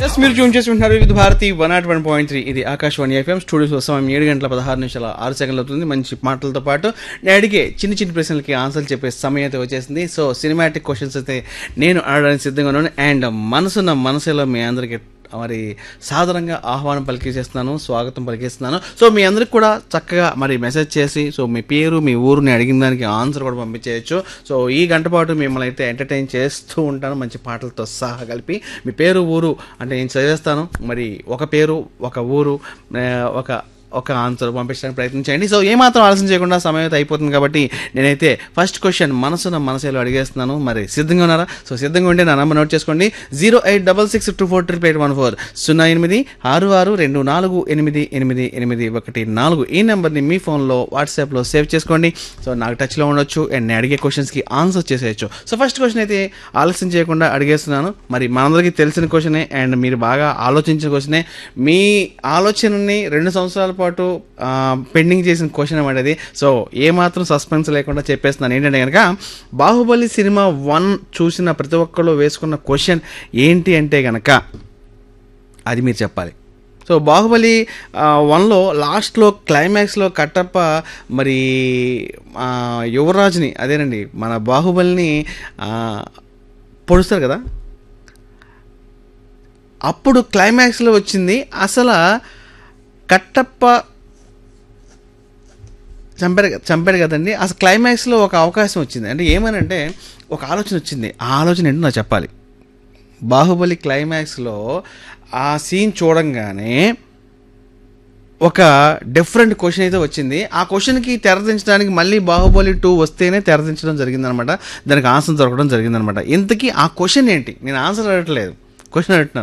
yes మీరు tune చేసి ఉంటున్నారు ఇది Bharati one nought one point three ఇది ఆకాశవాణి ఎఫ్ఎం స్టూడియోస్ సమయం ఏడు గంటల పదహారు నిమిషాల ఆరు సెకండ్లు అవుతుంది మంచి మాటలతో పాటు నేను అడిగే చిన్న చిన్న ప్రశ్నలకి ఆన్సర్లు చెప్పే సమయం అయితే వచ్చేసింది సో సినిమాటిక్ క్వశ్చన్స్ అయితే నేను అడగడానికి సిద్ధంగా ఉన్నాను అండ్ మనసున్న మనసులో మీ అందరికీ మరి సాధారణంగా ఆహ్వానం పలికేసేస్తున్నాను స్వాగతం పలికేస్తున్నాను సో మీ అందరికి కూడా చక్కగా మరి మెసేజ్ చేసి సో మీ పేరు మీ ఊరుని అడిగిన దానికి ఆన్సర్ కూడా పంపించేయచ్చు సో ఈ గంట పాటు మిమ్మల్ని అయితే ఎంటర్టైన్ చేస్తూ ఉంటాను మంచి పాటలతో సహా కలిపి మీ పేరు ఊరు అంటే నేను చదివేస్తాను మరి ఒక పేరు ఒక ఊరు ఆ, ఒక ఒక ఆన్సర్ పంపించడానికి ప్రయత్నించండి సో ఏమాత్రం ఆలస్యం చేయకుండా సమయం అయితే అయిపోతుంది కాబట్టి నేనైతే ఫస్ట్ క్వశ్చన్ మనసున మనసులో అడిగేస్తున్నాను మరి సిద్ధంగా ఉన్నారా సో సిద్ధంగా ఉంటే నా నంబర్ నోట్ చేసుకోండి zero eight double six two four triple eight one four సున్నా ఎనిమిది ఆరు ఆరు రెండు నాలుగు ఎనిమిది ఎనిమిది ఎనిమిది ఒకటి నాలుగు ఈ నెంబర్ని మీ ఫోన్లో వాట్సాప్లో సేవ్ చేసుకోండి సో నాకు టచ్లో ఉండొచ్చు అండ్ నేను అడిగే క్వశ్చన్స్కి ఆన్సర్ చేసేయచ్చు సో ఫస్ట్ క్వశ్చన్ అయితే ఆలస్యం చేయకుండా అడిగేస్తున్నాను మరి మనందరికీ తెలిసిన క్వశ్చనే అండ్ మీరు బాగా ఆలోచించిన క్వశ్చనే మీ ఆలోచనని రెండు సంవత్సరాల పాటు ఆ, పెండింగ్ చేసిన క్వశ్చన్ అనమాట ఇది సో ఏమాత్రం సస్పెన్స్ లేకుండా చెప్పేస్తున్నాను ఏంటంటే కనుక బాహుబలి సినిమా వన్ చూసిన ప్రతి ఒక్కళ్ళు వేసుకున్న క్వశ్చన్ ఏంటి అంటే కనుక అది మీరు చెప్పాలి సో బాహుబలి ఆ, వన్లో లాస్ట్లో క్లైమాక్స్లో కట్టప్ప మరి ఆ, యువరాజుని అదేనండి మన బాహుబలిని ఆ, పొడుస్తారు కదా అప్పుడు క్లైమాక్స్లో వచ్చింది అసలు కట్టప్ప చంపారు చంపాడు కదండి అసలు క్లైమాక్స్లో ఒక అవకాశం వచ్చింది అంటే ఏమనంటే ఒక ఆలోచన వచ్చింది ఆ ఆలోచన ఏంటో నాకు చెప్పాలి బాహుబలి క్లైమాక్స్లో ఆ సీన్ చూడంగానే ఒక డిఫరెంట్ క్వశ్చన్ అయితే వచ్చింది ఆ క్వశ్చన్కి తెరదించడానికి మళ్ళీ బాహుబలి టూ వస్తేనే తెరదించడం జరిగిందనమాట దానికి ఆన్సర్ దొరకడం జరిగిందనమాట ఇంతకీ ఆ క్వశ్చన్ ఏంటి నేను ఆన్సర్ అడగట్లేదు క్వశ్చన్ అడుగుతున్నాను